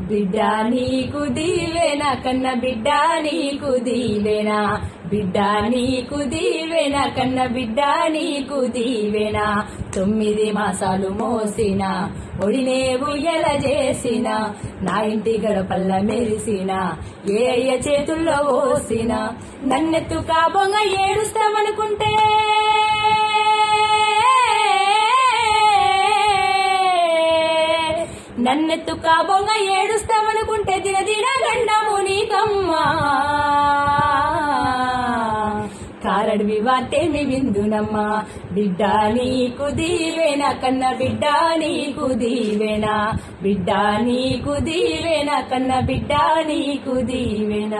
బిడ్డ నీకు దీవెన కన్న బిడ్డ నీకు దీవెన బిడ్డ నీకు దీవెన కన్న బిడ్డ నీకు దీవెన తొమ్మిది మాసాలు మోసిన ఒడినే ఉయ్యల చేసిన నా ఇంటి గడపల్ల మెరిసిన ఏయ చేతుల్లో ఓసిన నన్నెత్తు కాబొంగ ఏడుస్తామనుకుంటే నన్నెత్తు కాబొంగ ఏడుస్తామనుకుంటే దినదిన గండము నీకమ్మా కారడివి వాటేమి విందునమ్మా బిడ్డ నీకు దీవెన కన్న బిడ్డ నీకు దీవెన బిడ్డ నీకు దీవెన కన్న బిడ్డ నీకు దీవెన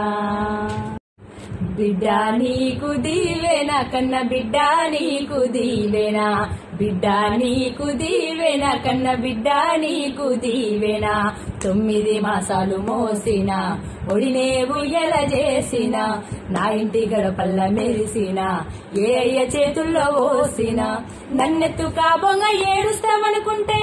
బిడ్డ నీకు దీవెన కన్న బిడ్డ నీకు దీవెన బిడ్డ నీకు దీవెన కన్న బిడ్డ నీకు దీవెన తొమ్మిది మాసాలు మోసిన ఒడినే ఉయ్యల చేసిన నా ఇంటి గడపల్ల మెరిసిన ఏయ చేతుల్లో ఓసిన నన్నెత్తు కాబొంగ ఏడుస్తామనుకుంటే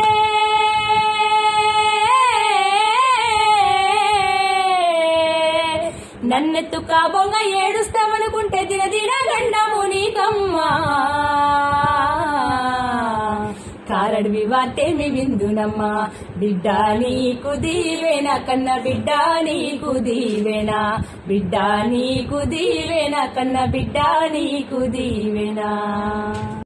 నన్నెత్తు కాబొంగ ఏడుస్తామనుకుంటే దినదిన గండము నీకమ్మా కారడివి వాటేమి విందునమ్మా బిడ్డ నీకు దీవెన కన్న బిడ్డ నీకు దీవెన బిడ్డ నీకు దీవెన కన్న బిడ్డ నీకు దీవెన